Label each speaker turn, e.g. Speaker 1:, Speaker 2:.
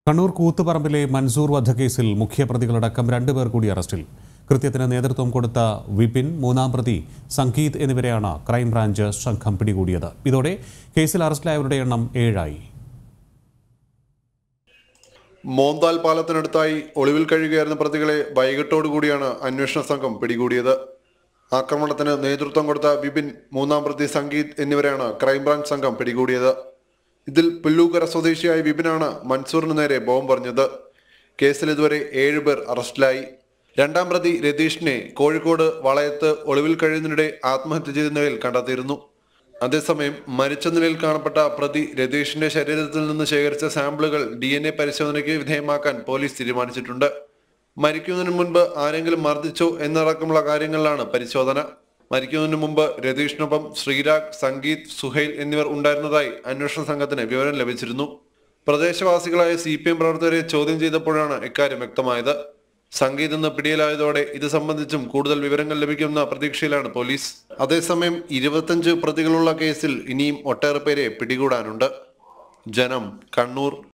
Speaker 1: കണ്ണൂർ കൂത്തുപറമ്പിലെ മൻസൂർ വധക്കേസിൽ മുഖ്യപ്രതികളടക്കം രണ്ടുപേർ കൂടി അറസ്റ്റിൽ കൃത്യത്തിന് നേതൃത്വം കൊടുത്ത വിപിൻ മൂന്നാം പ്രതി സംഗീത് എന്നിവരെയാണ് ക്രൈംബ്രാഞ്ച് സംഘം പിടികൂടിയത് ഇതോടെ കേസിൽ അറസ്റ്റിലായവരുടെ എണ്ണം ഏഴായി
Speaker 2: മോന്താൽ പാലത്തിനടുത്തായി ഒളിവിൽ കഴിയുകയായിരുന്ന പ്രതികളെ വൈകിട്ടോടുകൂടിയാണ് അന്വേഷണ സംഘം പിടികൂടിയത് ആക്രമണത്തിന് നേതൃത്വം കൊടുത്ത വിപിൻ മൂന്നാം പ്രതി സംഗീത് എന്നിവരെയാണ് ക്രൈംബ്രാഞ്ച് സംഘം പിടികൂടിയത് ഇതിൽ പുല്ലൂക്കര സ്വദേശിയായ വിപിനാണ് മൻസൂറിന് നേരെ ബോംബ് പറഞ്ഞത് കേസിൽ ഇതുവരെ ഏഴുപേർ അറസ്റ്റിലായി രണ്ടാം പ്രതി രതീഷിനെ കോഴിക്കോട് വളയത്ത് ഒളിവിൽ കഴിയുന്നതിനിടെ ആത്മഹത്യ ചെയ്ത നിലയിൽ കണ്ടെത്തിയിരുന്നു അതേസമയം മരിച്ച നിലയിൽ കാണപ്പെട്ട പ്രതി രതീഷിന്റെ ശരീരത്തിൽ നിന്ന് ശേഖരിച്ച സാമ്പിളുകൾ ഡി എൻ എ പരിശോധനയ്ക്ക് വിധേയമാക്കാൻ പോലീസ് തീരുമാനിച്ചിട്ടുണ്ട് മരിക്കുന്നതിന് മുൻപ് ആരെങ്കിലും മർദ്ദിച്ചോ എന്നടക്കമുള്ള കാര്യങ്ങളിലാണ് പരിശോധന മരിക്കുന്നതിന് മുമ്പ് രതീഷിനൊപ്പം ശ്രീരാഗ് സംഗീത് സുഹൈൽ എന്നിവർ ഉണ്ടായിരുന്നതായി അന്വേഷണ സംഘത്തിന് വിവരം ലഭിച്ചിരുന്നു പ്രദേശവാസികളായ സി പി എം പ്രവർത്തകരെ ചോദ്യം ചെയ്തപ്പോഴാണ് ഇക്കാര്യം വ്യക്തമായത് സംഗീത് ഇന്ന് പിടിയിലായതോടെ ഇത് സംബന്ധിച്ചും കൂടുതൽ വിവരങ്ങൾ ലഭിക്കുമെന്ന പ്രതീക്ഷയിലാണ് പോലീസ് അതേസമയം ഇരുപത്തഞ്ച് പ്രതികളുള്ള കേസിൽ ഇനിയും ഒട്ടേറെ പേരെ പിടികൂടാനുണ്ട് ജനം കണ്ണൂർ